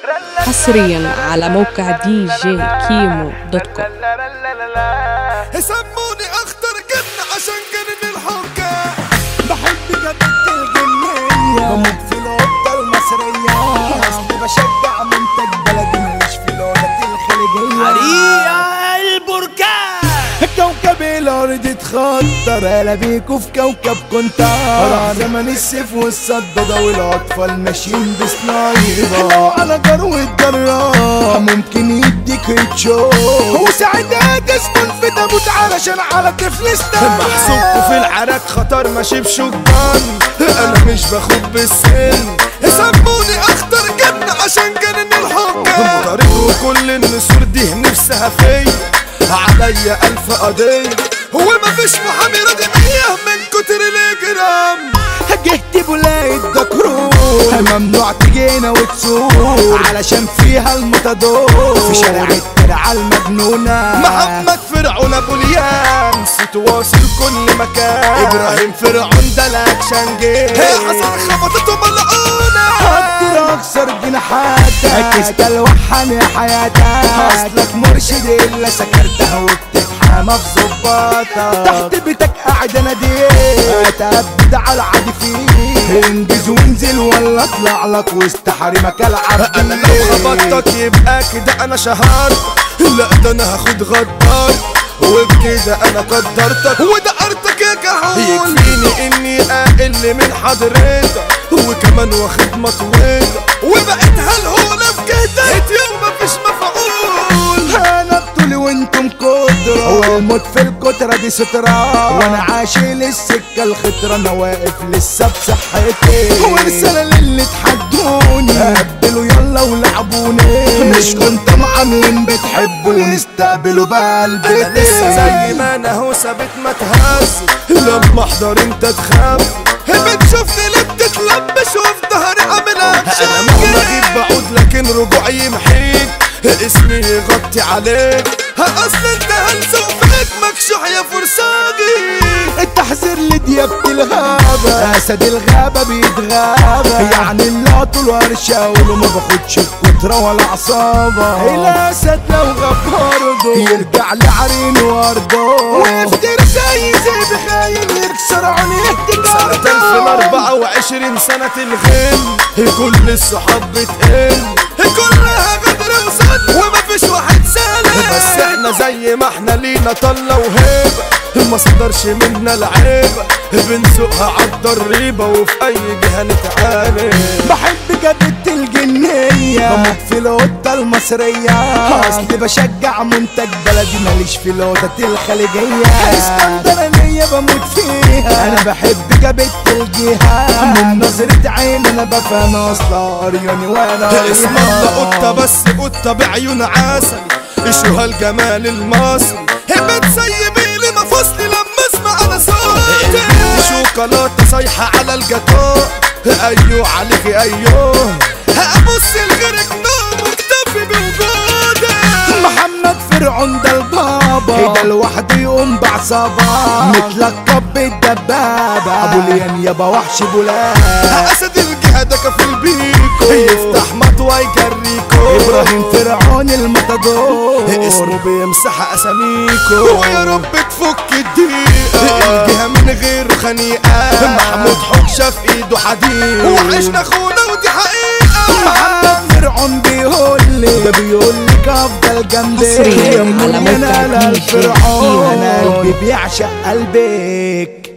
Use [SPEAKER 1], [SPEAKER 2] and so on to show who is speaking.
[SPEAKER 1] حصريا على موقع دي جي كيمو دوت كوم
[SPEAKER 2] سموني اخطر جنة عشان جنن الحكام
[SPEAKER 3] بحب جدة الجنية بموت في القطة المصرية أصلي بشجع منتج بلدي ماليش في العودة الخليجية
[SPEAKER 2] حريقة البركان
[SPEAKER 3] كوكب الأرض اتخطر أنا بيكوا في كوكب كنتار زمن السيف والصدادة والأطفال ماشيين بسنايبر على جرو الجرار ممكن يديك هيتشوت وساعتها تسكن في تابوت علشان على طفل استنى
[SPEAKER 2] محسوب في العراك خطر ماشي بشجان انا مش باخد بالسن سموني اخطر جنة عشان جنن الحكام طريق وكل النسور دي نفسها فيا عليا الف قضية هو مفيش محامي راضي بيا من كتر الاجرام
[SPEAKER 3] جهت بولاية دكرور ممنوع تجينا وتسور علشان فيها المتدور في شارع الترعة المجنونة
[SPEAKER 2] محمد فرعون ابو اليام تواصل كل مكان ابراهيم فرعون ده الاكشن جيم حسن خبطته ملعونه
[SPEAKER 3] قدر اكسر جناحاتك تستلوحن يا حياتك اصلك مرشد الا سكرتها وبتتحامى في ظباطك تحت بيتك قاعد اناديك اتأبد على العادي فيك انجز وانزل ولا اطلع لك وسط حريمك العب
[SPEAKER 2] انا لو خبطتك يبقى كده انا شهرت لا ده انا هاخد غدار وبكده انا قدرتك ودقرتك يا كحول يكفيني اني اقل من حضرتك وكمان واخد مطويتك وبقيت هالهولة في جهدك يوم مفيش مفعول
[SPEAKER 3] انا بطولي وانتم كدرة والموت في الكترة دي سترة وانا عاشي للسكة الخطرة انا واقف لسه بصحتي ورسالة للي اتحدوني قبلوا يلا ولعبوني مش كنتم عاملين بتحبوني استقبلوا بقلبي
[SPEAKER 2] انا لسه زي ما انا هو ثابت ما تهز لما احضر انت تخاف بتشوفني اللي بتتلبش وفي ظهري عامل اكشن انا مهما اغيب بعود لكن رجوعي يمحيك اسمي يغطي عليك اصل انت هلس وفيك مكشوح يا فرساجي
[SPEAKER 3] التحذير لديابة الغابة اسد الغابة بيتغابى يعني اللي طول ورشة ولو ما باخدش الكترة ولا عصابة الاسد لو غاب برضه يرجع لعرين وارضه ويفتر زي زي بخاين يكسر عينيه
[SPEAKER 2] سنة 2024 سنة الغل كل الصحاب بتقل كلها غدر وصد ومفيش واحد سالم بس احنا زي ما احنا لينا طلة وهيبة ما صدرش منا العيبة بنسوقها عالضريبة وفي أي جهة نتعامل
[SPEAKER 3] بحب جدة الجنية بموت في القطة المصرية أصلي بشجع منتج بلدي ماليش في القطط الخليجية اسكندرانية بموت فيها أنا بحب جبت الجهة من نظرة عين أنا بفهم أصلا قرياني وأنا
[SPEAKER 2] اسم الله قطة بس قطة بعيون عسل اشوها الجمال المصري هبت زي بيلي مفصلي لما اسمع انا صوتي شوكولاتة صايحة على الجاتو ايوه عليكي ايوه هبص لغيرك نوم واكتفي بوجودك
[SPEAKER 3] محمد فرعون ده البابا ده لوحده يقوم بعصابة متلقب بالدبابة ابو ليان يابا وحش بولاد
[SPEAKER 2] اسد الجهة ده كفيل بيكو يفتح مطوى يجريكو
[SPEAKER 3] ابراهيم فرعون المتدور
[SPEAKER 2] اسمه بيمسح اساميكو ويا رب تفك الدقيقة الجهة من غير خنيقة محمود حكشة في ايده حديد وعشنا اخونا ودي حقيقة
[SPEAKER 3] محمد فرعون بيقول لي ده بيقول لك افضل جنبي
[SPEAKER 1] حصرياً على موقع
[SPEAKER 3] انا
[SPEAKER 1] DJ
[SPEAKER 3] الفرعون
[SPEAKER 1] كيمو.
[SPEAKER 3] انا قلبي بيعشق قلبك